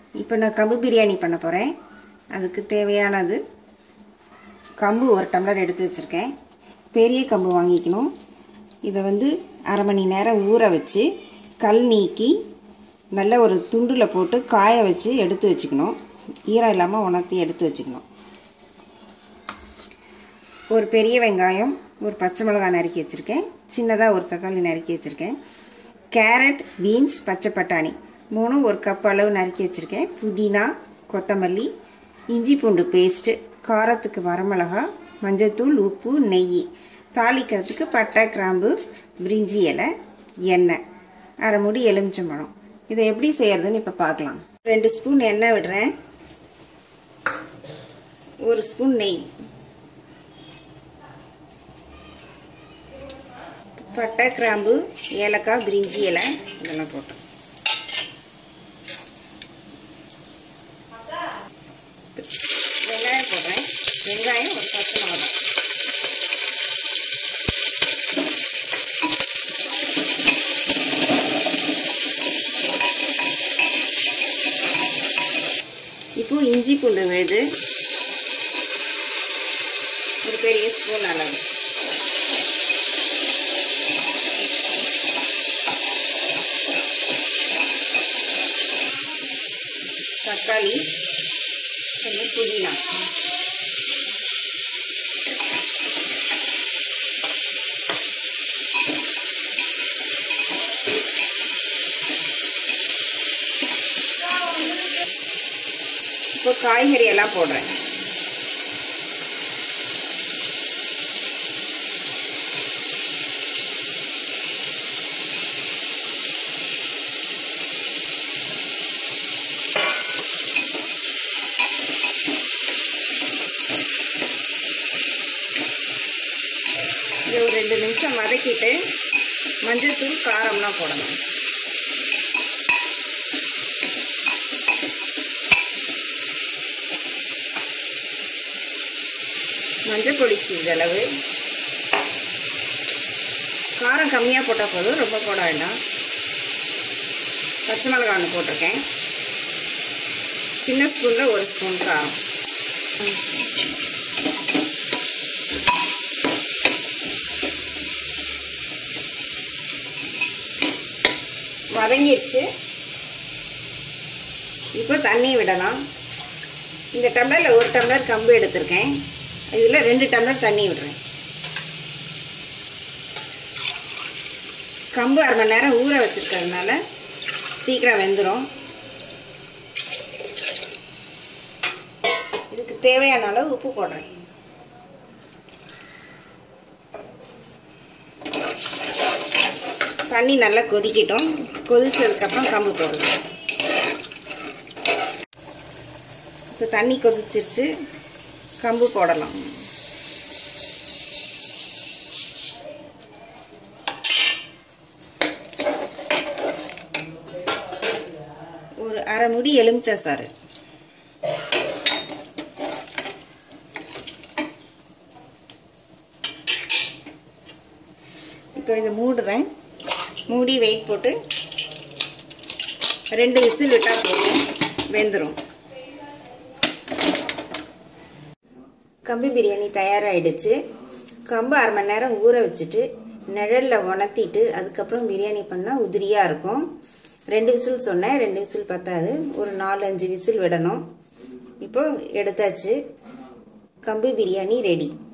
இப்போ நான் கம்பு பிரியாணி பண்ண போகிறேன் அதுக்கு தேவையானது கம்பு ஒரு டம்ளர் எடுத்து வச்சுருக்கேன் பெரிய கம்பு வாங்கிக்கணும் இதை வந்து அரை மணி நேரம் ஊற வச்சு கல் நீக்கி நல்ல ஒரு துண்டில் போட்டு காய வச்சு எடுத்து வச்சுக்கணும் ஈரம் இல்லாமல் உணர்த்தி எடுத்து வச்சுக்கணும் ஒரு பெரிய வெங்காயம் ஒரு பச்சை மிளகாய் நறுக்கி வச்சுருக்கேன் சின்னதாக ஒரு தக்காளி நறுக்கி வச்சுருக்கேன் கேரட் பீன்ஸ் பச்சை பட்டாணி மூணும் ஒரு கப் அளவு நறுக்கி வச்சுருக்கேன் புதினா கொத்தமல்லி இஞ்சி பூண்டு பேஸ்ட்டு காரத்துக்கு வரமிளகா மஞ்சள்தூள் உப்பு நெய் தாளிக்கிறதுக்கு பட்டை கிராம்பு பிரிஞ்சி இலை எண்ணெய் அரை முடி எலுமிச்சம்பழம் இதை எப்படி செய்யறதுன்னு இப்போ பார்க்கலாம் ரெண்டு ஸ்பூன் எண்ணெய் விடுறேன் ஒரு ஸ்பூன் நெய் பட்டை கிராம்பு ஏலக்காய் பிரிஞ்சி இலை இதெல்லாம் போட்டோம் வெங்காயம் போடுறேன் வெங்காயம் ஒரு பச்சை மிளகாய் இப்போ இஞ்சி பூண்டு விழுது ஒரு பெரிய ஸ்பூன் அளவு தக்காளி கொஞ்சம் புதினா இப்போ காய்கறி எல்லாம் போடுறேன் இது ஒரு ரெண்டு நிமிஷம் வதக்கிட்டு மஞ்சள் தூள் காரம்லாம் போடணும் மஞ்சள் பொடி சிறிதளவு காரம் கம்மியாக போட்டால் போதும் ரொம்ப போட வேண்டாம் பச்சை மிளகாய் ஒன்று போட்டிருக்கேன் சின்ன ஸ்பூனில் ஒரு ஸ்பூன் காரம் வதங்கிருச்சு இப்போ தண்ணி விடலாம் இந்த டம்ளரில் ஒரு டம்ளர் கம்பு எடுத்திருக்கேன் இதில் ரெண்டு டம்ளர் தண்ணி விடுறேன் கம்பு அரை மணி நேரம் ஊற வச்சுருக்கிறதுனால சீக்கிரம் வெந்துடும் இதுக்கு தேவையான அளவு உப்பு போடுறேன் தண்ணி நல்லா கொதிக்கட்டும் கொதிச்சதுக்கப்புறம் கம்பு போடணும் இப்போ தண்ணி கொதிச்சிருச்சு கம்பு போடலாம் ஒரு அரை முடி எலுமிச்சை சாறு இப்போ இதை மூடுறேன் மூடி வெயிட் போட்டு ரெண்டு விசில் விட்டால் போதும் வெந்துடும் கம்பு பிரியாணி தயாராகிடுச்சு கம்பு அரை மணி நேரம் ஊற வச்சுட்டு நிழலில் உணர்த்திட்டு அதுக்கப்புறம் பிரியாணி பண்ணால் உதிரியாக இருக்கும் ரெண்டு விசில் சொன்னேன் ரெண்டு விசில் பத்தாது ஒரு நாலு அஞ்சு விசில் விடணும் இப்போ எடுத்தாச்சு கம்பு பிரியாணி ரெடி